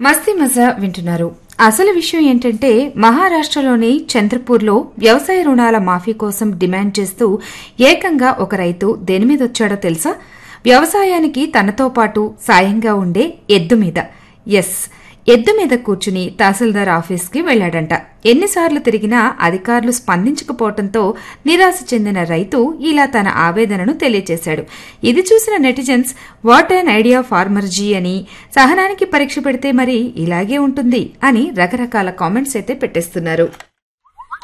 మస్తీ మజా వింటున్నారు అసలు విషయం ఏంటంటే మహారాష్ట్రలోని చంద్రపూర్లో వ్యవసాయ రుణాల మాఫీ కోసం డిమాండ్ చేస్తూ ఏకంగా ఒక రైతు దేని మీద వచ్చాడో తెలుసా వ్యవసాయానికి తనతో పాటు సాయంగా ఉండే ఎద్దు మీద ఎస్ ఎద్దు మీద కూర్చుని తహసీల్దార్ ఆఫీస్కి వెళ్లాడంట ఎన్నిసార్లు తిరిగినా అధికారులు స్పందించకపోవడంతో నిరాశ చెందిన రైతు ఇలా తన ఆవేదనను తెలియజేశాడు ఇది చూసిన netizens what an idea farmer ji అని సహనానికి పరీక్ష పెడితే మరి ఇలాగే ఉంటుంది అని రకరకాల కామెంట్స్ అయితే పెట్టేస్తున్నారు